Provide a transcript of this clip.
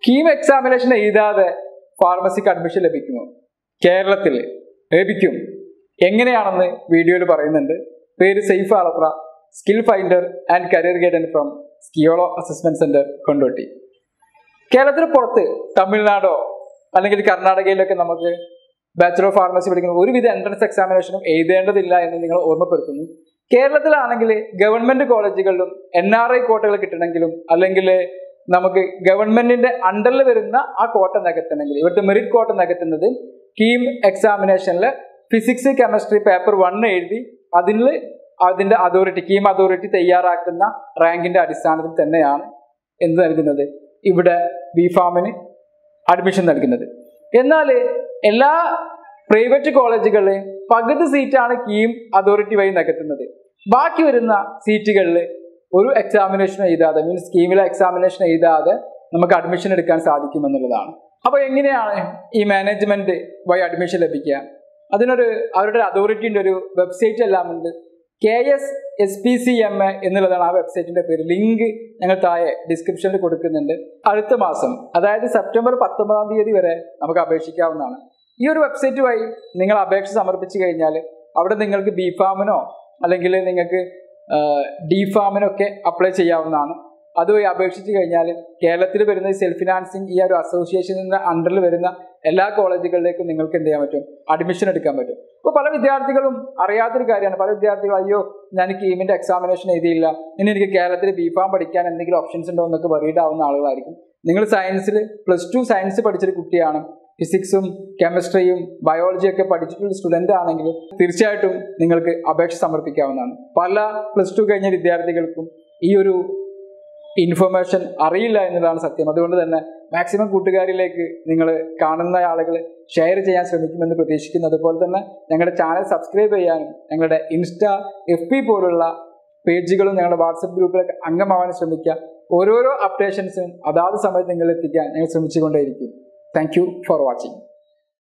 KEAM examination എഴുതാതെ ഫാർമസിക്ക് admission ലഭിക്കുമോ കേരളത്തിൽ ലഭിക്കും എങ്ങനെയാണെന്ന് വീഡിയോയിൽ പറയുന്നുണ്ട് പേര് Saif Alathra skill finder and career guidance from Skiolo assessment centre Kondotty കേരളത്തിന് പുറത്ത് തമിഴ്നാടോ അല്ലെങ്കിൽ കർണാടകയിലൊക്കെ നമുക്ക് ബാച്ചുലർ ഓഫ് ഫാർമസി പഠിക്കുന്ന ഒരുവിധ എൻട്രൻസ് എക്സാമിനേഷനും എഴുതേണ്ടതില്ല എന്ന് നിങ്ങൾ ഓർമ്മപ്പെടുത്തുന്നു കേരളത്തിലാണെങ്കിൽ ഗവൺമെന്റ് കോളേജുകളിലും എൻ ആർ ഐ കോട്ടകൾ കിട്ടണമെങ്കിലും അല്ലെങ്കിൽ നമുക്ക് ഗവൺമെന്റിന്റെ അണ്ടറിൽ വരുന്ന ആ കോട്ട നികത്തണമെങ്കിൽ ഇവിടുത്തെ മെറിറ്റ് കോട്ട നികത്തുന്നത് കീം എക്സാമിനേഷനിൽ ഫിസിക്സ് കെമിസ്ട്രി പേപ്പർ വൺ എഴുതി അതിൽ അതിന്റെ അതോറിറ്റി കീം അതോറിറ്റി തയ്യാറാക്കുന്ന റാങ്കിന്റെ അടിസ്ഥാനത്തിൽ തന്നെയാണ് എന്ത് നൽകുന്നത് ഇവിടെ ബി ഫാമിന് അഡ്മിഷൻ നൽകുന്നത് എന്നാൽ എല്ലാ പ്രൈവറ്റ് കോളേജുകളിൽ പകുതി സീറ്റാണ് കീം അതോറിറ്റി വഴി നികത്തുന്നത് ബാക്കി വരുന്ന സീറ്റുകളിൽ ഒരു എക്സാമിനേഷൻ എഴുതാതെ മീൻസ് സ്കീമിലെ എക്സാമിനേഷൻ എഴുതാതെ നമുക്ക് അഡ്മിഷൻ എടുക്കാൻ സാധിക്കുമെന്നുള്ളതാണ് അപ്പോൾ എങ്ങനെയാണ് ഈ മാനേജ്മെന്റ് വഴി അഡ്മിഷൻ ലഭിക്കുക അതിനൊരു അവരുടെ അതോറിറ്റിന്റെ ഒരു വെബ്സൈറ്റ് എല്ലാം ഉണ്ട് K S S P C M A എന്നുള്ളതാണ് ആ വെബ്സൈറ്റിന്റെ പേര് ലിങ്ക് ഞങ്ങൾ താഴെ ഡിസ്ക്രിപ്ഷനിൽ കൊടുക്കുന്നുണ്ട് അടുത്ത മാസം അതായത് സെപ്റ്റംബർ പത്തൊമ്പതാം തീയതി വരെ നമുക്ക് അപേക്ഷിക്കാവുന്നതാണ് ഈ ഒരു വെബ്സൈറ്റ് വഴി നിങ്ങൾ അപേക്ഷ സമർപ്പിച്ചു കഴിഞ്ഞാൽ അവിടെ നിങ്ങൾക്ക് ബി ഫാമിനോ അല്ലെങ്കിൽ നിങ്ങൾക്ക് ഡി ഫാമിനൊക്കെ അപ്ലൈ ചെയ്യാവുന്നതാണ് അതുവഴി അപേക്ഷിച്ച് കഴിഞ്ഞാൽ കേരളത്തിൽ വരുന്ന ഈ സെൽഫ് ഫിനാൻസിങ് ഈ ഒരു അസോസിയേഷനിന്റെ അണ്ടറിൽ വരുന്ന എല്ലാ കോളേജുകളിലേക്കും നിങ്ങൾക്ക് എന്ത് ചെയ്യാൻ പറ്റും അഡ്മിഷൻ എടുക്കാൻ പറ്റും ഇപ്പോൾ പല വിദ്യാർത്ഥികളും അറിയാത്തൊരു കാര്യമാണ് പല വിദ്യാർത്ഥികളും അയ്യോ ഞാൻ കീമിന്റെ എക്സാമിനേഷൻ എഴുതിയില്ല ഇനി എനിക്ക് കേരളത്തിൽ ബി ഫാം പഠിക്കാൻ എന്തെങ്കിലും ഓപ്ഷൻസ് ഉണ്ടോ എന്നൊക്കെ വറീഡ് ആവുന്ന ആളുകളായിരിക്കും നിങ്ങൾ സയൻസിൽ പ്ലസ് ടു സയൻസ് പഠിച്ചൊരു കുട്ടിയാണ് ഫിസിക്സും കെമിസ്ട്രിയും ബയോളജിയും ഒക്കെ പഠിച്ചിട്ടുള്ള സ്റ്റുഡൻ്റ് ആണെങ്കിൽ തീർച്ചയായിട്ടും നിങ്ങൾക്ക് അപേക്ഷ സമർപ്പിക്കാവുന്നതാണ് പല പ്ലസ് ടു കഴിഞ്ഞ വിദ്യാർത്ഥികൾക്കും ഈ ഒരു ഇൻഫർമേഷൻ അറിയില്ല എന്നതാണ് സത്യം അതുകൊണ്ട് തന്നെ മാക്സിമം കൂട്ടുകാരിലേക്ക് നിങ്ങൾ കാണുന്ന ആളുകൾ ഷെയർ ചെയ്യാൻ ശ്രമിക്കുമെന്ന് പ്രതീക്ഷിക്കുന്നു അതുപോലെ തന്നെ ഞങ്ങളുടെ ചാനൽ സബ്സ്ക്രൈബ് ചെയ്യാനും ഞങ്ങളുടെ ഇൻസ്റ്റ എഫ് പി പോലുള്ള പേജുകളും ഞങ്ങളുടെ വാട്സപ്പ് ഗ്രൂപ്പിലൊക്കെ അംഗമാവാൻ ശ്രമിക്കുക ഓരോരോ അപ്ഡേഷൻസും അതാത് സമയത്ത് നിങ്ങൾ എത്തിക്കാൻ ഞങ്ങൾ ശ്രമിച്ചുകൊണ്ടേയിരിക്കും താങ്ക് യു ഫോർ വാച്ചിങ്